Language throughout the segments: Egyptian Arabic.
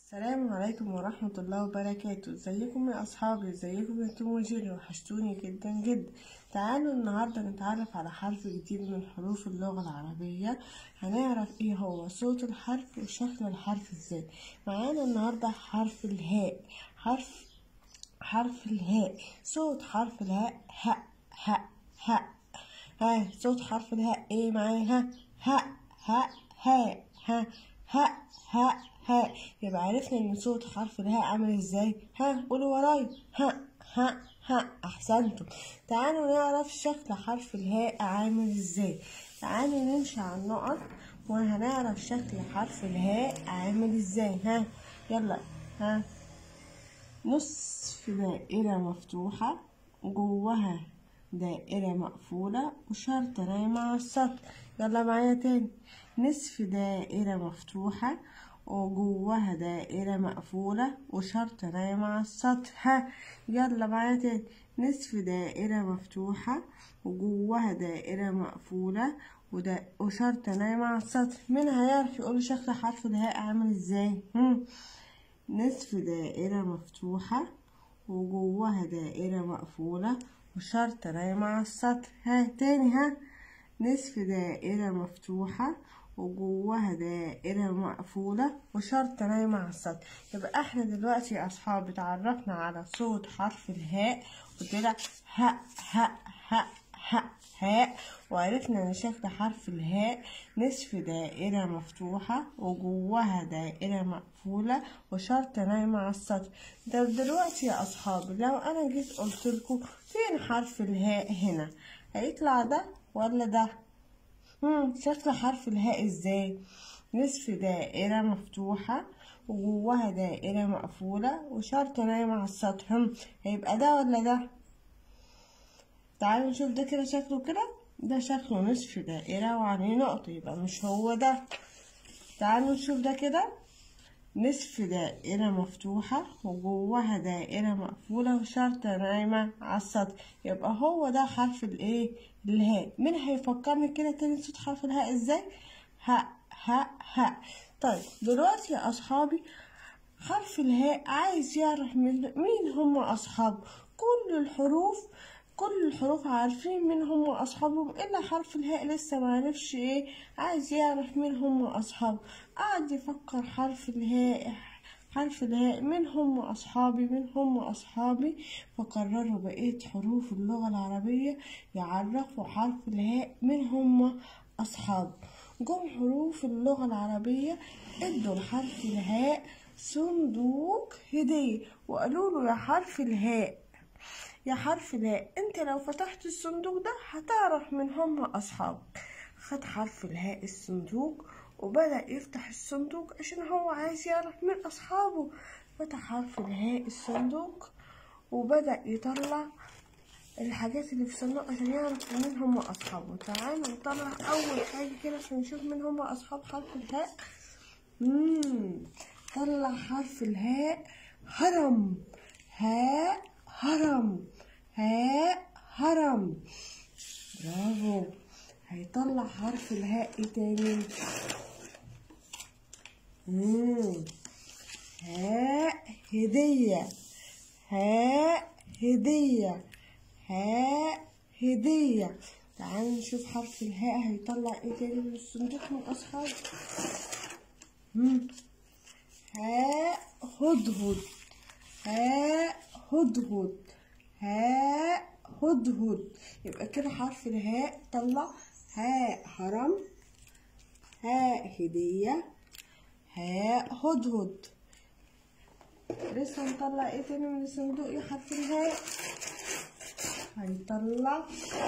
السلام عليكم ورحمة الله وبركاته ازيكم يا اصحابي ازيكم يا توم وجيري وحشتوني جدا جدا تعالوا النهاردة نتعرف على حرف جديد من حروف اللغة العربية هنعرف ايه هو صوت الحرف وشكل الحرف ازاي معانا النهاردة حرف الهاء حرف حرف الهاء صوت حرف الهاء ه ه ه ها صوت حرف الهاء ايه معاها ه ه ها ها ها ها ها يبقى عرفنا ان صوت حرف الهاء عامل ازاي ها قولوا ورايا ها ها ها احسنتم تعالوا نعرف شكل حرف الهاء عامل ازاي تعالوا نمشي على النقط وهنعرف شكل حرف الهاء عامل ازاي ها يلا ها نصف دائرة مفتوحة جواها دائرة مقفولة وشرطة نايمة على السطر يلا معايا تاني نصف دائرة مفتوحة وجواها دائرة مقفولة وشرطة نايمة على السطر ها يلا معايا تاني نصف دائرة مفتوحة وجواها دائرة مقفولة ودا وشرطة نايمة على السطر مين هيعرف يقول شكل حرف الهاء عامل ازاي هم. نصف دائرة مفتوحة وجواها دائرة مقفولة وشرطة نايمة على السطر ها تاني ها نصف دائرة مفتوحة وجواها دائرة مقفولة وشرطة نايمة على السطر يبقى احنا دلوقتي يا اصحاب اتعرفنا على صوت حرف الهاء وطلع ها ها ها ها هاء وعرفنا ان شكل حرف الهاء نصف دائرة مفتوحة وجواها دائرة مقفولة وشرطة نايمة على السطر ده دلوقتي يا اصحابي لو انا جيت قلت لكم فين حرف الهاء هنا هيطلع ده ولا ده مم. شكل حرف الهاء ازاي نصف دائرة مفتوحة وجواها دائرة مقفولة وشرطة نايمة على السطح هم. هيبقى ده ولا ده تعالوا نشوف ده كده شكله كده ده شكله نصف دائرة وعليه نقطة يبقى مش هو ده تعالوا نشوف ده كده نصف دائرة مفتوحة وجواها دائرة مقفولة وشرطة نايمة على السطر يبقى هو ده حرف الايه الهاء مين هيفكرني كده تاني صوت حرف الهاء ازاي ها ها ها طيب دلوقتي يا اصحابي حرف الهاء عايز يعرف من مين هم اصحابه كل الحروف كل الحروف عارفين مين هم اصحابهم الا حرف الهاء لسه ما عرفش ايه عايز يعرف مين هم اصحابه قعد يفكر حرف الهاء حرف الهاء مين هم اصحابي مين هم اصحابي فقرروا بقيه حروف اللغه العربيه يعرفوا حرف الهاء مين هم اصحابه جم حروف اللغه العربيه ادوا لحرف الهاء صندوق هديه وقالوا له يا حرف الهاء يا حرف الهاء انت لو فتحت الصندوق ده هتعرف من هم اصحابك خد حرف الهاء الصندوق وبدأ يفتح الصندوق عشان هو عايز يعرف من اصحابه فتح حرف الهاء الصندوق وبدأ يطلع الحاجات اللي في الصندوق عشان يعرف مين هم اصحابه تعالوا نطلع اول حاجة كده عشان نشوف مين هم اصحاب حرف الهاء مم. طلع حرف الهاء هرم هاء هرم هاء هرم برافو هيطلع حرف الهاء ايه تاني مم. هاء هدية هاء هدية هاء هدية تعالوا نشوف حرف الهاء هيطلع ايه تاني من الصندوق من اصحابه هاء هدهد هاء هدهد هاء هدهد يبقى كده حرف الهاء طلع هاء هرم هاء هدية هاء هدهد لسه هنطلع ايه تاني من الصندوق يا حرف الهاء هنطلع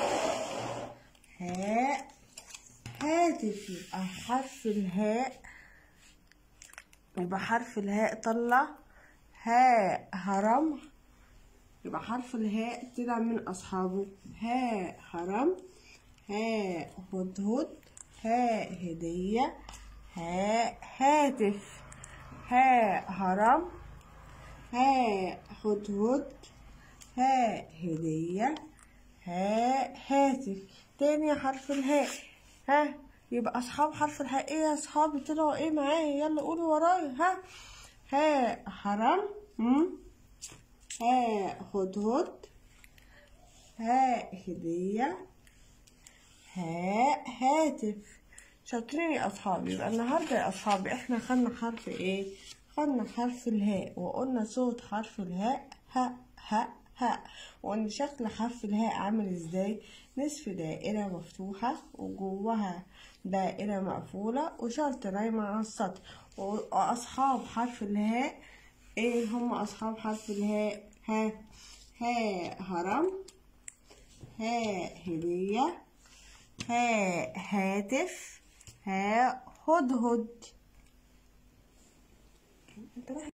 هاء هاتف يبقى حرف الهاء يبقى حرف الهاء طلع هاء هرم يبقى حرف الهاء طلع من أصحابه هاء هرم هاء هدهد هاء هدية هاء هاتف هاء هرم هاء هدهد هاء هدية هاء هاتف تاني حرف الهاء ها يبقى أصحاب حرف الهاء إيه يا أصحابي طلعوا إيه معايا يلا قولوا ورايا ها هاء هرم مم. هاء هدهد هاء هدية هاء هاتف شاطرين يا أصحابي يبقى النهاردة يا أصحابي احنا خدنا حرف ايه؟ خدنا حرف الهاء وقلنا صوت حرف الهاء ها ها ها وقلنا شكل حرف الهاء عامل ازاي؟ نصف دائرة مفتوحة وجواها دائرة مقفولة وشرط نايمة على السطح وأصحاب حرف الهاء ايه هم أصحاب حرف الهاء؟ ها هاء هرم هاء هدية هاء هاتف هاء هدهد